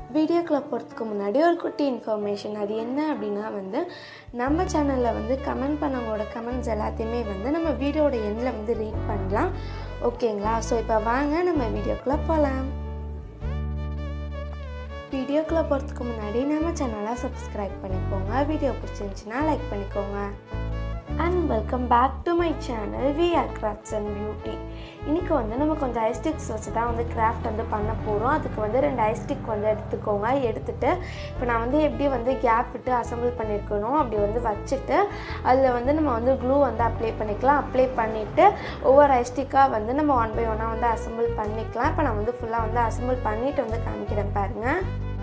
வீடியோக்குள்ளே போகிறதுக்கு முன்னாடி ஒரு குட்டி இன்ஃபர்மேஷன் அது என்ன அப்படின்னா வந்து நம்ம சேனலில் வந்து கமெண்ட் பண்ணவங்களோட கமெண்ட்ஸ் எல்லாத்தையுமே வந்து நம்ம வீடியோட எண்டில் வந்து ரீட் பண்ணலாம் ஓகேங்களா ஸோ இப்போ வாங்க நம்ம வீடியோக்குள்ளே போகலாம் வீடியோக்குள்ளே போகிறதுக்கு முன்னாடி நம்ம சேனலை சப்ஸ்கிரைப் பண்ணிக்கோங்க வீடியோ பிடிச்சிருந்துச்சின்னா லைக் பண்ணிக்கோங்க and welcome back to my channel V R crafts and beauty இன்றைக்கி வந்து நம்ம கொஞ்சம் ஐஸ்டிக்ஸ் வச்சு தான் வந்து கிராஃப்ட் வந்து பண்ண போகிறோம் அதுக்கு வந்து ரெண்டு ஐஸ்டிக் வந்து எடுத்துக்கோங்க எடுத்துட்டு இப்போ நான் வந்து எப்படி வந்து கேப் விட்டு அசம்பிள் பண்ணியிருக்கணும் அப்படி வந்து வச்சுட்டு அதில் வந்து நம்ம வந்து க்ளூ வந்து அப்ளை பண்ணிக்கலாம் அப்ளை பண்ணிவிட்டு ஒவ்வொரு ஐஸ்டிக்காக வந்து நம்ம ஒன் பை ஒன்னாக வந்து அசம்பிள் பண்ணிக்கலாம் இப்போ நான் வந்து ஃபுல்லாக வந்து அசம்பிள் பண்ணிவிட்டு வந்து காமிக்கிறேன் பாருங்கள்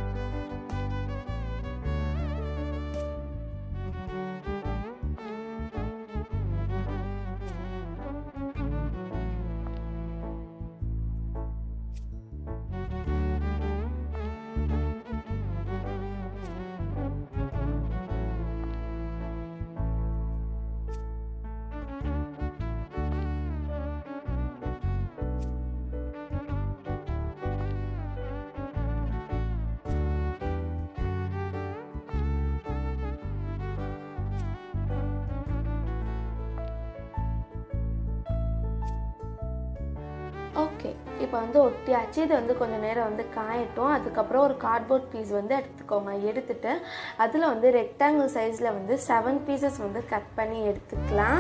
ஓகே இப்போ வந்து ஒட்டியாச்சு இது வந்து கொஞ்சம் நேரம் வந்து காயட்டும் அதுக்கப்புறம் ஒரு கார்ட்போர்ட் பீஸ் வந்து எடுத்துக்கோங்க எடுத்துட்டு அதில் வந்து ரெக்டாங்கிள் சைஸில் வந்து செவன் பீசஸ் வந்து கட் பண்ணி எடுத்துக்கலாம்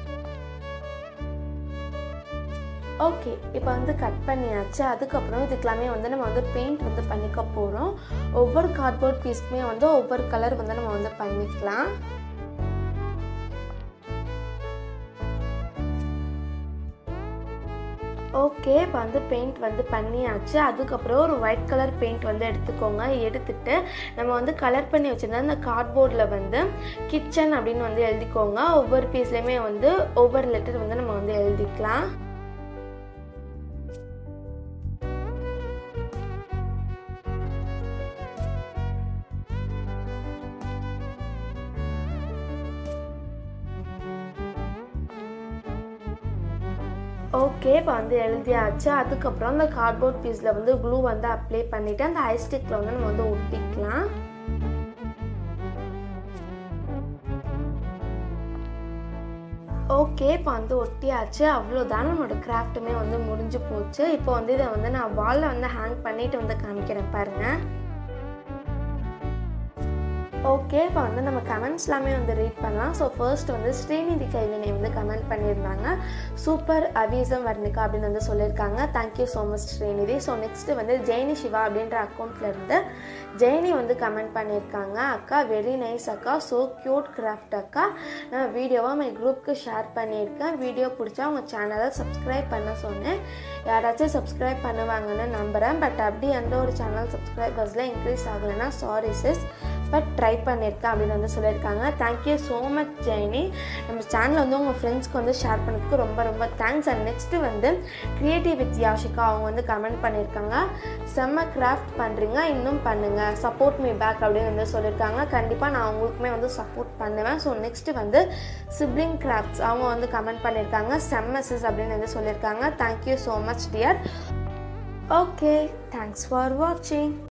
ஓகே இப்போ வந்து கட் பண்ணியாச்சு அதுக்கப்புறம் இதுக்கெல்லாமே வந்து நம்ம வந்து பெயிண்ட் வந்து பண்ணிக்க போகிறோம் ஒவ்வொரு கார்ட்போர்ட் பீஸ்க்குமே வந்து ஒவ்வொரு கலர் வந்து நம்ம வந்து பண்ணிக்கலாம் ஓகே இப்போ வந்து பெயிண்ட் வந்து பண்ணியாச்சு அதுக்கப்புறம் ஒரு ஒயிட் கலர் பெயிண்ட் வந்து எடுத்துக்கோங்க எடுத்துட்டு நம்ம வந்து கலர் பண்ணி வச்சுருந்தா அந்த கார்ட்போர்டில் வந்து கிச்சன் அப்படின்னு வந்து எழுதிக்கோங்க ஒவ்வொரு பீஸ்லேயுமே வந்து ஒவ்வொரு லெட்டர் வந்து நம்ம வந்து எழுதிக்கலாம் ஓகே இப்போ வந்து எழுதியாச்சு அதுக்கப்புறம் அந்த கார்ட்போர்ட் பீஸில் வந்து க்ளூ வந்து அப்ளை பண்ணிவிட்டு அந்த ஐஸ்டிக்கில் வந்து நம்ம வந்து ஒட்டிக்கலாம் ஓகே இப்போ வந்து ஒட்டியாச்சு அவ்வளோதான் நம்மளோட கிராஃப்ட்டுமே வந்து முடிஞ்சு போச்சு இப்போ வந்து இதை வந்து நான் வாலில் வந்து ஹேங் பண்ணிவிட்டு வந்து காமிக்கிறேன் பாருங்கள் ஓகே இப்போ வந்து நம்ம கமெண்ட்ஸ் எல்லாமே வந்து ரீட் பண்ணலாம் ஸோ ஃபர்ஸ்ட் வந்து ஸ்ரீநிதி கைவினை வந்து கமெண்ட் பண்ணியிருந்தாங்க சூப்பர் அவீசம் வர்ணிகா அப்படின்னு வந்து சொல்லியிருக்காங்க thank you so much Srinidhi so next வந்து ஜெயினி சிவா அப்படின்ற அக்கௌண்ட்டில் இருந்து ஜெயினி வந்து கமெண்ட் பண்ணியிருக்காங்க அக்கா வெரி நைஸ் அக்கா ஸோ க்யூட் கிராஃப்ட் அக்கா நான் வீடியோவாக மை குரூப்க்கு ஷேர் பண்ணியிருக்கேன் வீடியோ பிடிச்சா உங்கள் சேனலை சப்ஸ்கிரைப் பண்ண சொன்னேன் யாராச்சும் சப்ஸ்கிரைப் பண்ணுவாங்கன்னு நம்புகிறேன் பட் அப்படி எந்த ஒரு சேனல் சப்ஸ்கிரைபர்ஸில் இன்க்ரீஸ் ஆகலைன்னா சாரி சிஸ் பட் ட்ரை பண்ணியிருக்கேன் அப்படின்னு வந்து சொல்லியிருக்காங்க தேங்க்யூ ஸோ மச் ஜெயினி நம்ம சேனல் வந்து உங்கள் ஃப்ரெண்ட்ஸ்க்கு வந்து ஷேர் பண்ணதுக்கு ரொம்ப ரொம்ப தேங்க்ஸ் அண்ட் நெக்ஸ்ட்டு வந்து க்ரியேட்டிவ் வித் யாஷிகா அவங்க வந்து கமெண்ட் பண்ணியிருக்காங்க செம்ம கிராஃப்ட் பண்ணுறீங்க இன்னும் பண்ணுங்கள் சப்போர்ட் மீ பேக் அப்படின்னு வந்து சொல்லியிருக்காங்க கண்டிப்பாக நான் அவங்களுக்குமே வந்து சப்போர்ட் பண்ணுவேன் ஸோ நெக்ஸ்ட்டு வந்து சிப்ளிங் கிராஃப்ட்ஸ் அவங்க வந்து கமெண்ட் பண்ணியிருக்காங்க செம்ம சிஸ் அப்படின்னு வந்து சொல்லியிருக்காங்க thank you so much dear okay thanks for வாட்சிங்